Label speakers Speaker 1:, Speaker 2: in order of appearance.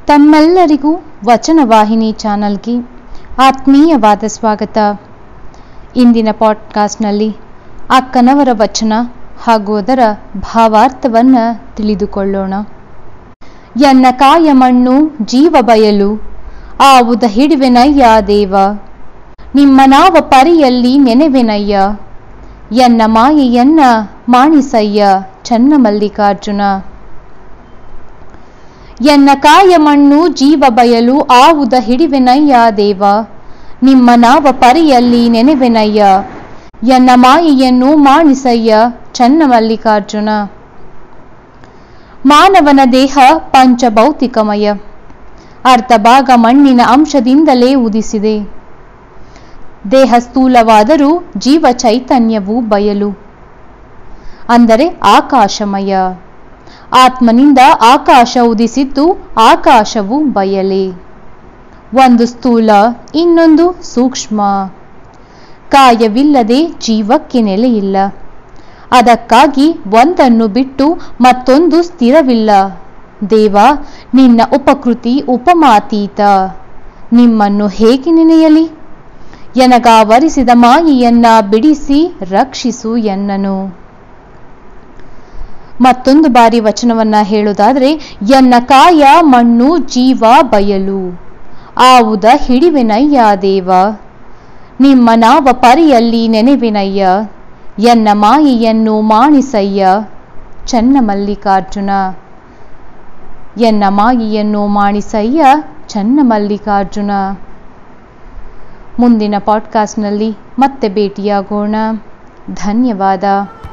Speaker 1: ತಮ್ಮೆಲ್ಲರಿಗೂ ವಚನವಾಹಿನಿ ಚಾನಲ್ಗೆ ಆತ್ಮೀಯವಾದ ಸ್ವಾಗತ ಇಂದಿನ ಪಾಡ್ಕಾಸ್ಟ್ನಲ್ಲಿ ಅಕ್ಕನವರ ವಚನ ಹಾಗೂ ಅದರ ಭಾವಾರ್ಥವನ್ನು ತಿಳಿದುಕೊಳ್ಳೋಣ ಎನ್ನ ಕಾಯ ಮಣ್ಣು ಜೀವ ಬಯಲು ಆವುದ ಹಿಡಿವೆನಯ್ಯ ದೇವ ನಿಮ್ಮ ನಾವ ಪರಿಯಲ್ಲಿ ನೆನೆವೆನಯ್ಯ ಎನ್ನ ಮಾಯೆಯನ್ನ ಮಾಣಿಸಯ್ಯ ಚನ್ನ ಮಲ್ಲಿಕಾರ್ಜುನ ಎನ್ನ ಕಾಯ ಮಣ್ಣು ಜೀವ ಬಯಲು ಆವುದ ಹಿಡಿವೆನಯ್ಯ ದೇವ ನಿಮ್ಮ ನಾವ ಪರಿಯಲ್ಲಿ ನೆನೆವೆನಯ್ಯ ಎನ್ನ ಮಾಯೆಯನ್ನು ಮಾಣಿಸಯ್ಯ ಚನ್ನ ಮಲ್ಲಿಕಾರ್ಜುನ ಮಾನವನ ದೇಹ ಪಂಚಭೌತಿಕಮಯ ಅರ್ಧ ಭಾಗ ಮಣ್ಣಿನ ಅಂಶದಿಂದಲೇ ಉದಿಸಿದೆ ದೇಹ ಸ್ಥೂಲವಾದರೂ ಜೀವ ಚೈತನ್ಯವು ಬಯಲು ಅಂದರೆ ಆಕಾಶಮಯ ಆತ್ಮನಿಂದ ಆಕಾಶ ಉದಿಸಿದ್ದು ಆಕಾಶವು ಬಯಲೆ ಒಂದು ಸ್ಥೂಲ ಇನ್ನೊಂದು ಸೂಕ್ಷ್ಮ ಕಾಯವಿಲ್ಲದೆ ಜೀವಕ್ಕೆ ನೆಲೆಯಿಲ್ಲ ಅದಕ್ಕಾಗಿ ಒಂದನ್ನು ಬಿಟ್ಟು ಮತ್ತೊಂದು ಸ್ಥಿರವಿಲ್ಲ ದೇವ ನಿನ್ನ ಉಪಕೃತಿ ಉಪಮಾತೀತ ನಿಮ್ಮನ್ನು ಹೇಗೆ ನೆನೆಯಲಿ ಎನಗಾವರಿಸಿದ ಮಾಯೆಯನ್ನ ಬಿಡಿಸಿ ರಕ್ಷಿಸು ಎನ್ನನು ಮತ್ತೊಂದು ಬಾರಿ ವಚನವನ್ನ ಹೇಳುವುದಾದ್ರೆ ಎನ್ನ ಕಾಯ ಮಣ್ಣು ಜೀವ ಬಯಲು ಆವುದ ಹಿಡಿವೆನಯ್ಯ ದೇವ ನಿಮ್ಮ ನಾವ ಪರಿಯಲ್ಲಿ ನೆನೆವಿನಯ್ಯ ಎನ್ನ ಮಾಯೆಯನ್ನು ಮಾಣಿಸಯ್ಯ ಚನ್ನ ಮಲ್ಲಿಕಾರ್ಜುನ ಎನ್ನ ಮಾಯೆಯನ್ನು ಮಾಣಿಸಯ್ಯ ಚನ್ನ ಮಲ್ಲಿಕಾರ್ಜುನ ಮುಂದಿನ ಪಾಡ್ಕಾಸ್ಟ್ನಲ್ಲಿ ಮತ್ತೆ ಭೇಟಿಯಾಗೋಣ ಧನ್ಯವಾದ